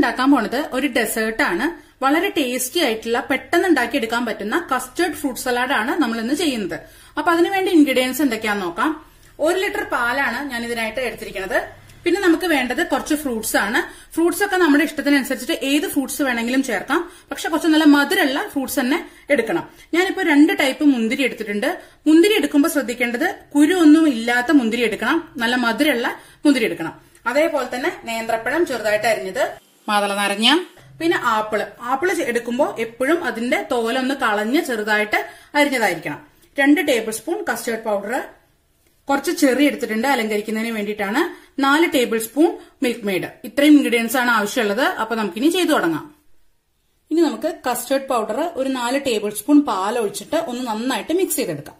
ഉണ്ടാക്കാൻ പോണത് ഒരു ഡെസേർട്ട് ആണ് വളരെ ടേസ്റ്റി ആയിട്ടുള്ള പെട്ടെന്ന് ഉണ്ടാക്കിയെടുക്കാൻ പറ്റുന്ന കസ്റ്റേർഡ് ഫ്രൂട്ട് സലാഡ് ആണ് നമ്മൾ ഇന്ന് ചെയ്യുന്നത് അപ്പൊ അതിനുവേണ്ടി ഇൻഗ്രീഡിയൻസ് എന്തൊക്കെയാന്ന് നോക്കാം ഒരു ലിറ്റർ പാലാണ് ഞാൻ ഇതിനായിട്ട് എടുത്തിരിക്കുന്നത് പിന്നെ നമുക്ക് വേണ്ടത് കുറച്ച് ഫ്രൂട്ട്സ് ആണ് ഫ്രൂട്ട്സ് ഒക്കെ നമ്മുടെ ഇഷ്ടത്തിനനുസരിച്ചിട്ട് ഏത് ഫ്രൂട്ട്സ് വേണമെങ്കിലും ചേർക്കാം പക്ഷെ കുറച്ച് നല്ല മധുരമുള്ള ഫ്രൂട്ട്സ് തന്നെ എടുക്കണം ഞാനിപ്പോ രണ്ട് ടൈപ്പ് മുന്തിരി എടുത്തിട്ടുണ്ട് മുന്തിരി എടുക്കുമ്പോൾ ശ്രദ്ധിക്കേണ്ടത് കുരു ഒന്നും ഇല്ലാത്ത മുന്തിരി എടുക്കണം നല്ല മധുരമുള്ള മുന്തിരി എടുക്കണം അതേപോലെ തന്നെ നേന്ത്രപ്പഴം ചെറുതായിട്ട് അരിഞ്ഞത് മാതള നാരങ്ങ പിന്നെ ആപ്പിള് ആപ്പിള് എടുക്കുമ്പോൾ എപ്പോഴും അതിന്റെ തോലൊന്ന് കളഞ്ഞ് ചെറുതായിട്ട് അരിഞ്ഞതായിരിക്കണം രണ്ട് ടേബിൾ സ്പൂൺ കസ്റ്റേർഡ് പൗഡർ കുറച്ച് ചെറി എടുത്തിട്ടുണ്ട് അലങ്കരിക്കുന്നതിന് വേണ്ടിയിട്ടാണ് നാല് ടേബിൾ സ്പൂൺ മിൽക്ക് മെയ്ഡ് ഇത്രയും ഇൻഗ്രീഡിയൻസ് ആണ് ആവശ്യമുള്ളത് അപ്പൊ നമുക്കിനി ചെയ്തു തുടങ്ങാം ഇനി നമുക്ക് കസ്റ്റേർഡ് പൗഡർ ഒരു നാല് ടേബിൾ സ്പൂൺ പാൽ ഒഴിച്ചിട്ട് ഒന്ന് നന്നായിട്ട് മിക്സ് ചെയ്തെടുക്കാം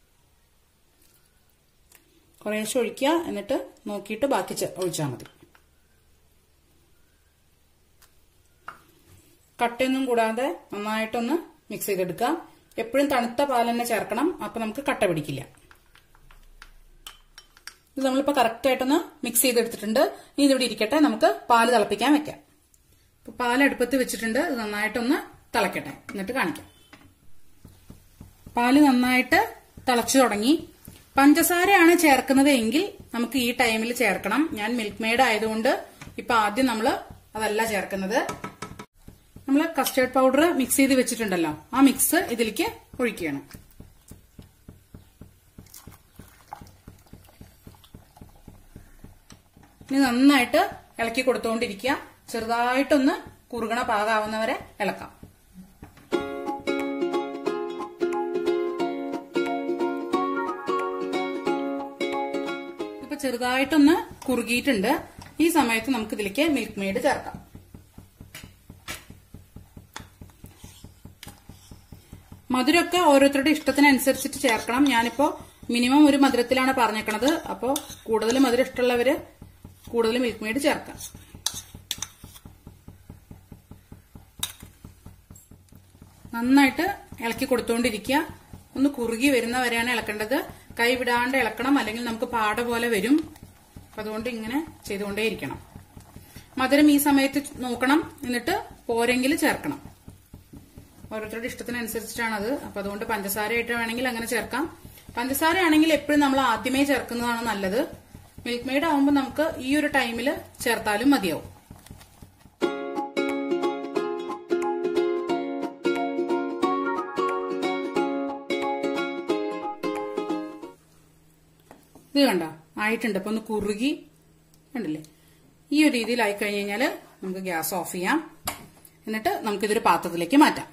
കുറേശ്ശെ ഒഴിക്കുക എന്നിട്ട് നോക്കിയിട്ട് ബാക്കി ഒഴിച്ചാൽ മതി കട്ടയൊന്നും കൂടാതെ നന്നായിട്ടൊന്ന് മിക്സ് ചെയ്തെടുക്കുക എപ്പോഴും തണുത്ത പാൽ തന്നെ ചേർക്കണം അപ്പൊ നമുക്ക് കട്ട പിടിക്കില്ല ഇത് നമ്മളിപ്പോ കറക്റ്റ് ആയിട്ടൊന്ന് മിക്സ് ചെയ്തെടുത്തിട്ടുണ്ട് ഇനി ഇതിവിടെ ഇരിക്കട്ടെ നമുക്ക് പാല് തിളപ്പിക്കാൻ വെക്കാം ഇപ്പൊ പാൽ അടുപ്പത്ത് വെച്ചിട്ടുണ്ട് ഇത് നന്നായിട്ടൊന്ന് തിളക്കട്ടെ എന്നിട്ട് കാണിക്കാം പാല് നന്നായിട്ട് തിളച്ചു തുടങ്ങി പഞ്ചസാരയാണ് ചേർക്കുന്നത് എങ്കിൽ നമുക്ക് ഈ ടൈമിൽ ചേർക്കണം ഞാൻ മിൽക്ക് മെയ്ഡ് ആയതുകൊണ്ട് ഇപ്പൊ ആദ്യം നമ്മൾ അതല്ല ചേർക്കുന്നത് നമ്മൾ കസ്റ്റേർഡ് പൗഡർ മിക്സ് ചെയ്ത് വെച്ചിട്ടുണ്ടല്ലോ ആ മിക്സ് ഇതിലേക്ക് ഒഴിക്കുകയാണ് ഇനി നന്നായിട്ട് ഇളക്കി കൊടുത്തുകൊണ്ടിരിക്കുക ചെറുതായിട്ടൊന്ന് കുറുകണ പാകാവുന്നവരെ ഇളക്കാം ഇപ്പൊ ചെറുതായിട്ടൊന്ന് കുറുകിയിട്ടുണ്ട് ഈ സമയത്ത് നമുക്ക് ഇതിലേക്ക് മിൽക്ക് മെയ്ഡ് ചേർക്കാം മധുരമൊക്കെ ഓരോരുത്തരുടെ ഇഷ്ടത്തിനനുസരിച്ചിട്ട് ചേർക്കണം ഞാനിപ്പോ മിനിമം ഒരു മധുരത്തിലാണ് പറഞ്ഞേക്കണത് അപ്പോൾ കൂടുതൽ മധുരം ഇഷ്ടമുള്ളവര് കൂടുതൽ മിൽക്ക് മെയ്ഡ് ചേർക്കാം നന്നായിട്ട് ഇളക്കി കൊടുത്തുകൊണ്ടിരിക്കുക ഒന്ന് കുറുകി വരുന്ന വരെയാണ് ഇളക്കേണ്ടത് കൈ വിടാണ്ട് ഇളക്കണം അല്ലെങ്കിൽ നമുക്ക് പാട പോലെ വരും അപ്പൊ അതുകൊണ്ട് ഇങ്ങനെ ചെയ്തുകൊണ്ടേയിരിക്കണം മധുരം ഈ സമയത്ത് നോക്കണം എന്നിട്ട് പോരെങ്കിൽ ചേർക്കണം ഓരോരുത്തരുടെ ഇഷ്ടത്തിനനുസരിച്ചിട്ടാണത് അപ്പൊ അതുകൊണ്ട് പഞ്ചസാര ആയിട്ട് വേണമെങ്കിൽ അങ്ങനെ ചേർക്കാം പഞ്ചസാര ആണെങ്കിൽ എപ്പോഴും നമ്മൾ ആദ്യമേ ചേർക്കുന്നതാണ് നല്ലത് മിൽക്ക് മെയ്ഡ് ആവുമ്പോൾ നമുക്ക് ഈ ഒരു ടൈമിൽ ചേർത്താലും മതിയാവും ഇത് കണ്ട ആയിട്ടുണ്ട് അപ്പൊ ഒന്ന് കുറുകി കണ്ടില്ലേ ഈ ഒരു രീതിയിൽ ആയി കഴിഞ്ഞ് കഴിഞ്ഞാൽ നമുക്ക് ഗ്യാസ് ഓഫ് ചെയ്യാം എന്നിട്ട് നമുക്കിതൊരു പാത്രത്തിലേക്ക് മാറ്റാം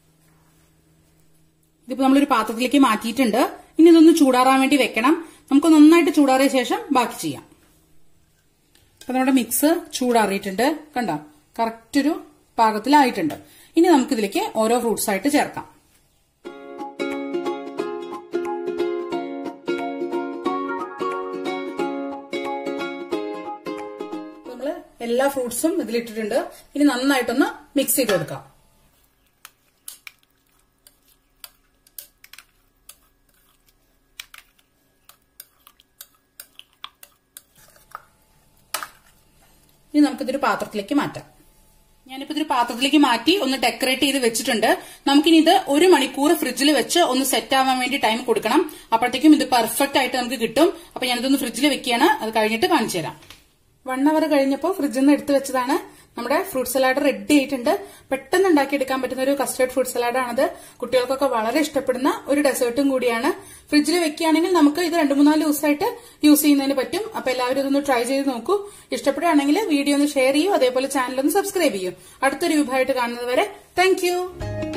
ഇതിപ്പോ നമ്മളൊരു പാത്രത്തിലേക്ക് മാറ്റിയിട്ടുണ്ട് ഇനി ഇതൊന്ന് ചൂടാറാൻ വേണ്ടി വെക്കണം നമുക്ക് നന്നായിട്ട് ചൂടാറിയ ശേഷം ബാക്കി ചെയ്യാം അപ്പൊ നമ്മുടെ മിക്സ് ചൂടാറിയിട്ടുണ്ട് കണ്ടോ കറക്റ്റ് ഒരു പാകത്തിലായിട്ടുണ്ട് ഇനി നമുക്കിതിലേക്ക് ഓരോ ഫ്രൂട്ട്സ് ആയിട്ട് ചേർക്കാം നമ്മള് എല്ലാ ഫ്രൂട്ട്സും ഇതിലിട്ടിട്ടുണ്ട് ഇനി നന്നായിട്ടൊന്ന് മിക്സ് ചെയ്ത് കൊടുക്കാം ഇനി നമുക്കിതൊരു പാത്രത്തിലേക്ക് മാറ്റാം ഞാനിപ്പോ ഇതൊരു പാത്രത്തിലേക്ക് മാറ്റി ഒന്ന് ഡെക്കറേറ്റ് ചെയ്ത് വെച്ചിട്ടുണ്ട് നമുക്കിനി ഇത് ഒരു മണിക്കൂർ ഫ്രിഡ്ജിൽ വെച്ച് ഒന്ന് സെറ്റ് ആവാൻ വേണ്ടി ടൈം കൊടുക്കണം അപ്പോഴത്തേക്കും ഇത് പെർഫെക്റ്റ് ആയിട്ട് നമുക്ക് കിട്ടും അപ്പൊ ഞാനിതൊന്ന് ഫ്രിഡ്ജിൽ വെക്കുകയാണ് അത് കഴിഞ്ഞിട്ട് കാണിച്ചു തരാം വൺ അവർ കഴിഞ്ഞപ്പോൾ ഫ്രിഡ്ജിൽ നിന്ന് എടുത്തു വെച്ചതാണ് നമ്മുടെ ഫ്രൂട്ട് സലാഡ് റെഡി ആയിട്ടുണ്ട് പെട്ടെന്ന് ഉണ്ടാക്കിയെടുക്കാൻ പറ്റുന്ന ഒരു കസ്റ്റേർഡ് ഫ്രൂട്ട് സലാഡാണത് കുട്ടികൾക്കൊക്കെ വളരെ ഇഷ്ടപ്പെടുന്ന ഒരു ഡെസേർട്ടും കൂടിയാണ് ഫ്രിഡ്ജിൽ വെക്കുകയാണെങ്കിൽ നമുക്ക് ഇത് രണ്ട് മൂന്നാല് ദിവസമായിട്ട് യൂസ് ചെയ്യുന്നതിന് പറ്റും അപ്പൊ എല്ലാവരും ഇതൊന്ന് ട്രൈ ചെയ്ത് നോക്കൂ ഇഷ്ടപ്പെടുകയാണെങ്കിൽ വീഡിയോ ഒന്ന് ഷെയർ ചെയ്യൂ അതേപോലെ ചാനൽ ഒന്ന് സബ്സ്ക്രൈബ് ചെയ്യൂ അടുത്തൊരു വിഭവമായിട്ട് കാണുന്നത് വരെ താങ്ക്